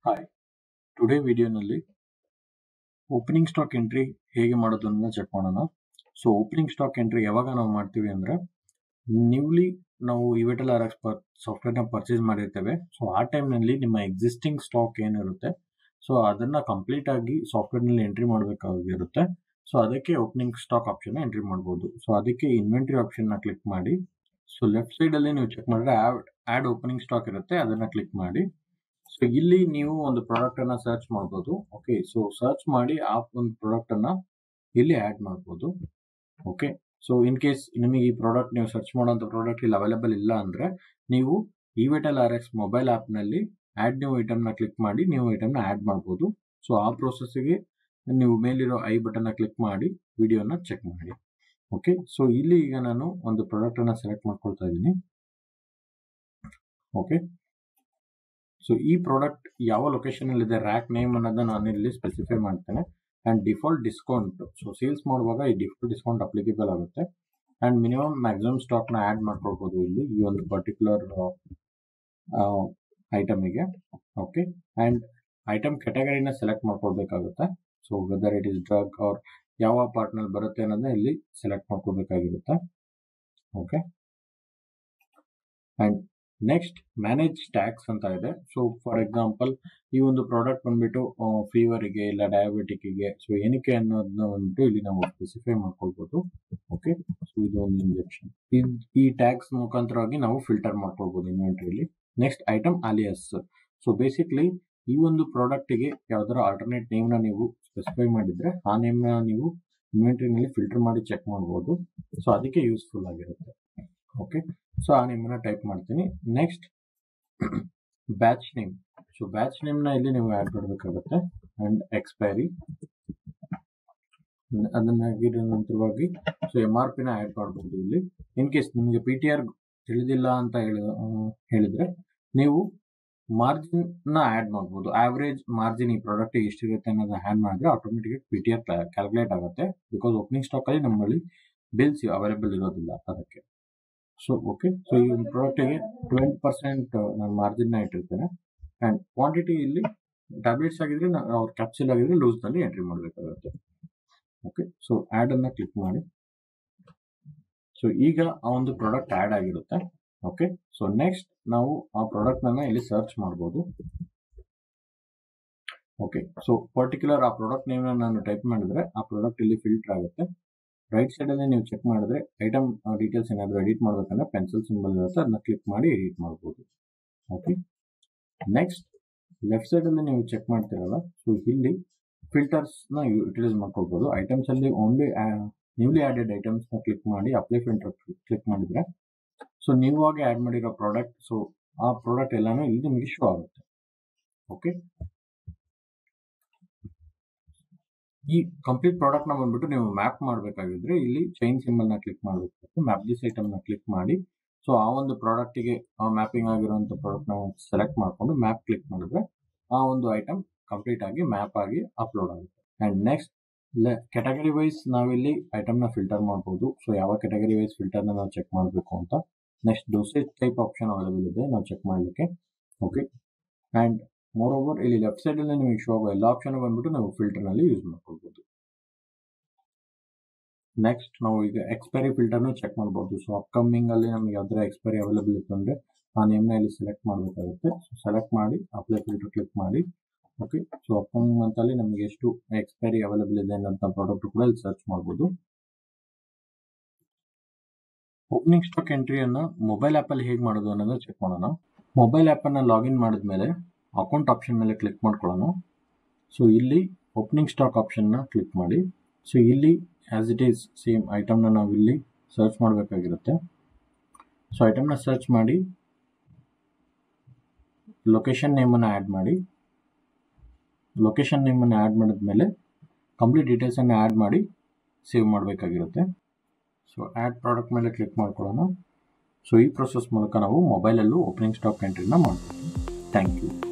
hi today ವಿಡಿಯೋನಲ್ಲಿ opening stock entry ಹೇಗೆ ಮಾಡೋದು ಅನ್ನೋದನ್ನ ಚೆಕ್ ಮಾಡೋಣ ಸೊ ಓಪನಿಂಗ್ ಸ್ಟಾಕ್ ಎಂಟ್ರಿ ಯಾವಾಗ ನಾವು ಮಾಡ್ತೀವಿ ಅಂದರೆ ನ್ಯೂಲಿ ನಾವು ಇವೆಟಲ್ ಆರ್ ಎಕ್ಸ್ ಪರ್ ಸಾಫ್ಟ್ವೇರ್ನ ಪರ್ಚೇಸ್ ಮಾಡಿರ್ತೇವೆ ಸೊ ಆ ಟೈಮ್ನಲ್ಲಿ ನಿಮ್ಮ ಎಕ್ಸಿಸ್ಟಿಂಗ್ ಸ್ಟಾಕ್ ಏನಿರುತ್ತೆ ಸೊ ಅದನ್ನು ಕಂಪ್ಲೀಟ್ ಆಗಿ ಸಾಫ್ಟ್ವೇರ್ನಲ್ಲಿ ಎಂಟ್ರಿ ಮಾಡಬೇಕಾಗಿರುತ್ತೆ ಸೊ ಅದಕ್ಕೆ ಓಪನಿಂಗ್ ಸ್ಟಾಕ್ ಆಪ್ಷನ್ ಎಂಟ್ರಿ ಮಾಡ್ಬೋದು ಸೊ ಅದಕ್ಕೆ ಇನ್ವೆಂಟ್ರಿ ಆಪ್ಷನ್ನ ಕ್ಲಿಕ್ ಮಾಡಿ ಸೊ ಲೆಫ್ಟ್ ಸೈಡಲ್ಲಿ ನೀವು ಚೆಕ್ ಮಾಡಿದ್ರೆ ಆ್ಯಡ್ ಓಪನಿಂಗ್ ಸ್ಟಾಕ್ ಇರುತ್ತೆ ಅದನ್ನು ಕ್ಲಿಕ್ ಮಾಡಿ ಸೊ ಇಲ್ಲಿ ನೀವು ಒಂದು ಪ್ರಾಡಕ್ಟ್ ಅನ್ನ ಸರ್ಚ್ ಮಾಡ್ಬೋದು ಓಕೆ ಸೊ ಸರ್ಚ್ ಮಾಡಿ ಆ ಒಂದು ಪ್ರಾಡಕ್ಟ್ ಅನ್ನ ಇಲ್ಲಿ ಆಡ್ ಮಾಡ್ಬೋದು ಓಕೆ ಸೊ ಇನ್ ಕೇಸ್ ನಿಮಗೆ ಈ ಪ್ರಾಡಕ್ಟ್ ನೀವು ಸರ್ಚ್ ಮಾಡೋಂಥ ಪ್ರಾಡಕ್ಟ್ ಇಲ್ಲಿ ಅವೈಲೇಬಲ್ ಇಲ್ಲ ಅಂದ್ರೆ ನೀವು ಇವೆಟಲ್ ಆರ್ ಎಕ್ಸ್ ಮೊಬೈಲ್ ಆ್ಯಪ್ನಲ್ಲಿ ಆಡ್ ನ್ಯೂ ಐಟಮ್ನ ಕ್ಲಿಕ್ ಮಾಡಿ ನೀವು ಐಟಮ್ನ ಆಡ್ ಮಾಡ್ಬೋದು ಸೊ ಆ ಪ್ರೋಸೆಸ್ಗೆ ನೀವು ಮೇಲಿರೋ ಐ ಬಟನ್ನ ಕ್ಲಿಕ್ ಮಾಡಿ ವಿಡಿಯೋನ ಚೆಕ್ ಮಾಡಿ ಓಕೆ ಸೊ ಇಲ್ಲಿ ಈಗ ನಾನು ಒಂದು ಪ್ರಾಡಕ್ಟ್ ಅನ್ನ ಸೆಲೆಕ್ಟ್ ಮಾಡ್ಕೊಳ್ತಾ ಇದ್ದೀನಿ ಓಕೆ ಸೊ ಈ ಪ್ರಾಡಕ್ಟ್ ಯಾವ ಲೊಕೇಶನ್ ಅಲ್ಲಿ ಇದೆ ರ್ಯಾಕ್ ನೇಮ್ ಅನ್ನೋದನ್ನ ನಾನು ಇಲ್ಲಿ ಸ್ಪೆಸಿಫೈ ಮಾಡ್ತೇನೆ and default discount so sales ಮಾಡುವಾಗ ಈ ಡಿಫಾಲ್ಟ್ ಡಿಸ್ಕೌಂಟ್ ಅಪ್ಲಿಕೇಬಲ್ ಆಗುತ್ತೆ ಅಂಡ್ ಮಿನಿಮಮ್ ಮ್ಯಾಕ್ಸಿಮಮ್ ಸ್ಟಾಕ್ ನ ಆಡ್ ಮಾಡ್ಕೊಳ್ಬಹುದು ಇಲ್ಲಿ ಈ ಒಂದು ಪರ್ಟಿಕ್ಯುಲರ್ ಐಟಮಿಗೆ ಓಕೆ ಅಂಡ್ ಐಟಮ್ ಕೆಟಗರಿನ ಸೆಲೆಕ್ಟ್ ಮಾಡ್ಕೊಳ್ಬೇಕಾಗುತ್ತೆ so whether it is drug or ಯಾವ ಪಾರ್ಟ್ನಲ್ಲಿ ಬರುತ್ತೆ ಅನ್ನೋದನ್ನ ಇಲ್ಲಿ ಸೆಲೆಕ್ಟ್ ಮಾಡ್ಕೋಬೇಕಾಗಿರುತ್ತೆ okay and next manage tax ಅಂತ ಇದೆ ಸೊ ಫಾರ್ ಎಕ್ಸಾಂಪಲ್ ಈ ಒಂದು ಪ್ರಾಡಕ್ಟ್ ಬಂದ್ಬಿಟ್ಟು ಫೀವರಿಗೆ ಇಲ್ಲ ಡಯಾಬಿಟಿಕ್ಗೆ ಸೊ ಏನಕ್ಕೆ ಅನ್ನೋದನ್ನ ಬಂದ್ಬಿಟ್ಟು ಇಲ್ಲಿ ನಾವು ಸ್ಪೆಸಿಫೈ ಮಾಡ್ಕೊಳ್ಬೋದು ಓಕೆ ಸೊ ಇದು ಒಂದು ಇಂಜೆಕ್ಷನ್ ಈ ಟ್ಯಾಕ್ಸ್ ಮುಖಾಂತರವಾಗಿ ನಾವು ಫಿಲ್ಟರ್ ಮಾಡ್ಕೊಳ್ಬೋದು ಇನ್ವೆಂಟ್ರಿಲಿ next item alias so basically ಈ ಒಂದು ಪ್ರಾಡಕ್ಟಿಗೆ ಯಾವ್ದಾರ ಆಲ್ಟರ್ನೇಟ್ ನೇಮ್ನ ನೀವು ಸ್ಪೆಸಿಫೈ ಮಾಡಿದ್ರೆ ಆ ನೇಮ್ನ ನೀವು ಇನ್ವೆಂಟ್ರಿನಲ್ಲಿ ಫಿಲ್ಟರ್ ಮಾಡಿ ಚೆಕ್ ಮಾಡ್ಬೋದು ಸೊ ಅದಕ್ಕೆ ಯೂಸ್ಫುಲ್ ಆಗಿರುತ್ತೆ ಓಕೆ ಸೊ ಆ ನೇಮನ್ನ ಟೈಪ್ ಮಾಡ್ತೀನಿ next batch name so batch ನೇಮ್ನ ಇಲ್ಲಿ ನೀವು ಆ್ಯಡ್ ಮಾಡಬೇಕಾಗುತ್ತೆ ಅಂಡ್ ಎಕ್ಸ್ಪೈರಿ ಅದನ್ನಾಗಿರೋ ನಂತರವಾಗಿ ಸೊ ಎಮ್ ಆರ್ ಪಿನ ಆ್ಯಡ್ ಮಾಡ್ಬೋದು ಇಲ್ಲಿ ಇನ್ ಕೇಸ್ ನಿಮಗೆ ಪಿ ಟಿ ಆರ್ ತಿಳಿದಿಲ್ಲ ಅಂತ ಹೇಳಿ ಹೇಳಿದ್ರೆ ನೀವು ಮಾರ್ಜಿನ್ ನ ಆ್ಯಡ್ ಮಾಡ್ಬೋದು ಆವ್ರೇಜ್ ಮಾರ್ಜಿನ್ ಈ ಪ್ರಾಡಕ್ಟ್ ಎಷ್ಟಿರುತ್ತೆ ಅನ್ನೋದನ್ನ ಹ್ಯಾಂಡ್ ಮಾಡಿದ್ರೆ automatic P T R calculate ಆಗುತ್ತೆ ಬಿಕಾಸ್ ಓಪನಿಂಗ್ ಸ್ಟಾಕ್ ಅಲ್ಲಿ ನಮ್ಮಲ್ಲಿ ಬಿಲ್ಸ್ ಅವೈಲೇಬಲ್ ಇರೋದಿಲ್ಲ ಅದಕ್ಕೆ ಸೊ ಓಕೆ ಸೊ ಈ ಒಂದು ಪ್ರಾಡಕ್ಟಿಗೆ ಟ್ವೆಂಟಿ ಪರ್ಸೆಂಟ್ ನಾನು ಮಾರ್ಜಿನ್ನ ಇಟ್ಟಿರ್ತೇನೆ ಆ್ಯಂಡ್ ಕ್ವಾಂಟಿಟಿ ಇಲ್ಲಿ ಟ್ಯಾಬ್ಲೆಟ್ಸ್ ಆಗಿದ್ರೆ ಅವ್ರ ಕ್ಯಾಪ್ಸೂಲ್ ಆಗಿದ್ರೆ ಲೂಸ್ನಲ್ಲಿ ಎಂಟ್ರಿ ಮಾಡಬೇಕಾಗುತ್ತೆ ಓಕೆ ಸೊ ಆ್ಯಡನ್ನು ಕ್ಲಿಕ್ ಮಾಡಿ ಸೊ ಈಗ ಆ ಒಂದು ಪ್ರಾಡಕ್ಟ್ ಆ್ಯಡ್ ಆಗಿರುತ್ತೆ ಓಕೆ ಸೊ ನೆಕ್ಸ್ಟ್ ನಾವು ಆ ಪ್ರಾಡಕ್ಟ್ನ ಇಲ್ಲಿ ಸರ್ಚ್ ಮಾಡ್ಬೋದು ಓಕೆ ಸೊ ಪರ್ಟಿಕ್ಯುಲರ್ ಆ ಪ್ರಾಡಕ್ಟ್ ನೇಮ್ನ ನಾನು ಟೈಪ್ ಮಾಡಿದ್ರೆ ಆ ಪ್ರಾಡಕ್ಟ್ ಇಲ್ಲಿ ಫಿಲ್ಟರ್ ಆಗುತ್ತೆ ರೈಟ್ ಸೈಡಲ್ಲಿ ನೀವು ಚೆಕ್ ಮಾಡಿದ್ರೆ ಐಟಮ್ ಡೀಟೇಲ್ಸ್ ಏನಾದರೂ ಎಡಿಟ್ ಮಾಡಬೇಕಂದ್ರೆ ಪೆನ್ಸಿಲ್ ಸಿಂಬಲ್ ಇರುತ್ತೆ ಅದನ್ನ ಕ್ಲಿಕ್ ಮಾಡಿ ಎಡಿಟ್ ಮಾಡ್ಬೋದು ಓಕೆ ನೆಕ್ಸ್ಟ್ ಲೆಫ್ಟ್ ಸೈಡಲ್ಲಿ ನೀವು ಚೆಕ್ ಮಾಡ್ತೀರಲ್ಲ ಸೊ ಇಲ್ಲಿ ಫಿಲ್ಟರ್ಸ್ನ ಯುಟಿಲೈಸ್ ಮಾಡ್ಕೊಳ್ಬೋದು ಐಟಮ್ಸಲ್ಲಿ ಓನ್ಲಿ ನ್ಯೂಲಿ ಆಡೆಡ್ ಐಟಮ್ಸ್ನ ಕ್ಲಿಕ್ ಮಾಡಿ ಅಪ್ಲೈ ಫಿಲ್ಟರ್ ಕ್ಲಿಕ್ ಮಾಡಿದ್ರೆ ಸೊ ನೀವಾಗಿ ಆ್ಯಡ್ ಮಾಡಿರೋ ಪ್ರಾಡಕ್ಟ್ ಸೊ ಆ ಪ್ರಾಡಕ್ಟ್ ಎಲ್ಲಾನು ಇಲ್ಲಿ ನಿಮಗೆ ಶೋ ಆಗುತ್ತೆ ಓಕೆ ಈ ಕಂಪ್ಲೀಟ್ ಪ್ರಾಡಕ್ಟ್ ನ ಬಂದ್ಬಿಟ್ಟು ನೀವು ಮ್ಯಾಪ್ ಮಾಡಬೇಕಾಗಿದ್ರೆ ಇಲ್ಲಿ ಚೈನ್ ಸಿಂಬಲ್ ನ ಕ್ಲಿಕ್ ಮಾಡಬೇಕು ಮ್ಯಾಪ್ ದಿಸ್ ಐಟಮ್ ನ ಕ್ಲಿಕ್ ಮಾಡಿ ಸೊ ಆ ಒಂದು ಪ್ರಾಡಕ್ಟಿಗೆ ಮ್ಯಾಪಿಂಗ್ ಆಗಿರುವಂತ ಪ್ರಾಡಕ್ಟ್ ನ ಸೆಲೆಕ್ಟ್ ಮಾಡಿಕೊಂಡು ಮ್ಯಾಪ್ ಕ್ಲಿಕ್ ಮಾಡಿದ್ರೆ ಆ ಒಂದು ಐಟಮ್ ಕಂಪ್ಲೀಟ್ ಆಗಿ ಮ್ಯಾಪ್ ಆಗಿ ಅಪ್ಲೋಡ್ ಆಗುತ್ತೆ ಅಂಡ್ ನೆಕ್ಸ್ಟ್ ಕೆಟಗರಿ ವೈಸ್ ನಾವಿಲ್ಲಿ ಐಟಮ್ನ ಫಿಲ್ಟರ್ ಮಾಡ್ಬೋದು ಸೊ ಯಾವ ಕೆಟಗರಿ ವೈಸ್ ಫಿಲ್ಟರ್ನ ನಾವು ಚೆಕ್ ಮಾಡಬೇಕು ಅಂತ next dosage type option available ಇದೆ ನಾವು ಚೆಕ್ ಮಾಡಲಿಕ್ಕೆ ಓಕೆ ಆ್ಯಂಡ್ ಮೋರ್ ಓವರ್ ಇಲ್ಲಿ ಲೆಫ್ಟ್ ಸೈಡಲ್ಲಿ ನಿಮಗೆ ಶೋ ಆಗೋ ಎಲ್ಲ ಆಪ್ಷನ್ ಬಂದ್ಬಿಟ್ಟು ನಾವು ಫಿಲ್ಟರ್ನಲ್ಲಿ ಯೂಸ್ ಮಾಡ್ಕೊಳ್ಬೋದು ನೆಕ್ಸ್ಟ್ ನಾವು ಈಗ ಎಕ್ಸ್ಪೈರಿ ಫಿಲ್ಟರ್ನು ಚೆಕ್ ಮಾಡ್ಬೋದು ಸೊ ಅಪ್ಕಮಿಂಗ್ ಅಲ್ಲಿ ನಮಗೆ ಯಾವ್ದಾರ ಎಕ್ಸ್ಪೈರಿ ಅವೈಲೇಬಲ್ ಇತ್ತು ಅಂದರೆ ಆ ನೇಮ್ನ ಇಲ್ಲಿ ಸೆಲೆಕ್ಟ್ ಮಾಡಬೇಕಾಗುತ್ತೆ ಸೊ ಸೆಲೆಕ್ಟ್ ಮಾಡಿ ಅಪ್ಲೈ ಫಿಲ್ಟರ್ ಕ್ಲಿಕ್ ಮಾಡಿ ಓಕೆ ಸೊ ಅಪ್ಕಮಿಂಗ್ ಮಂತಲ್ಲಿ ನಮಗೆ ಎಷ್ಟು ಎಕ್ಸ್ಪೈರಿ ಅವೈಲೇಬಲ್ ಇದೆ ಅನ್ನೋಂಥ ಪ್ರಾಡಕ್ಟ್ ಕೂಡ ಇಲ್ಲಿ ಸರ್ಚ್ ಮಾಡ್ಬೋದು ಓಪನಿಂಗ್ ಸ್ಟಾಕ್ ಎಂಟ್ರಿಯನ್ನು ಮೊಬೈಲ್ ಆ್ಯಪಲ್ಲಿ ಹೇಗೆ ಮಾಡೋದು ಅನ್ನೋದು ಚೆಕ್ ಮಾಡೋಣ ಮೊಬೈಲ್ ಆ್ಯಪನ್ನು ಲಾಗಿನ್ ಮಾಡಿದ್ಮೇಲೆ ಅಕೌಂಟ್ ಆಪ್ಷನ್ ಮೇಲೆ ಕ್ಲಿಕ್ ಮಾಡ್ಕೊಳ್ಳೋಣ ಸೊ ಇಲ್ಲಿ ಓಪನಿಂಗ್ ಸ್ಟಾಕ್ ಆಪ್ಷನ್ನ ಕ್ಲಿಕ್ ಮಾಡಿ ಸೊ ಇಲ್ಲಿ ಆ್ಯಸ್ ಇಟ್ ಈಸ್ ಸೇಮ್ ಐಟಮ್ನ ನಾವು ಇಲ್ಲಿ ಸರ್ಚ್ ಮಾಡಬೇಕಾಗಿರುತ್ತೆ ಸೊ ಐಟಮ್ನ ಸರ್ಚ್ ಮಾಡಿ ಲೊಕೇಶನ್ ನೇಮನ್ನು ಆ್ಯಡ್ ಮಾಡಿ ಲೊಕೇಶನ್ ನೇಮನ್ನು ಆ್ಯಡ್ ಮಾಡಿದ್ಮೇಲೆ ಕಂಪ್ಲೀಟ್ ಡೀಟೇಲ್ಸನ್ನು ಆ್ಯಡ್ ಮಾಡಿ ಸೇವ್ ಮಾಡಬೇಕಾಗಿರುತ್ತೆ ಸೊ ಆ್ಯಡ್ ಪ್ರಾಡಕ್ಟ್ ಮೇಲೆ ಕ್ಲಿಕ್ ಮಾಡ್ಕೊಳ್ಳೋಣ ಸೊ ಈ ಪ್ರೊಸೆಸ್ ಮೂಲಕ ನಾವು ಮೊಬೈಲಲ್ಲೂ ಓಪನಿಂಗ್ ಸ್ಟಾಕ್ ಎಂಟ್ರಿನ ಮಾಡ್ತೀವಿ ಥ್ಯಾಂಕ್ ಯು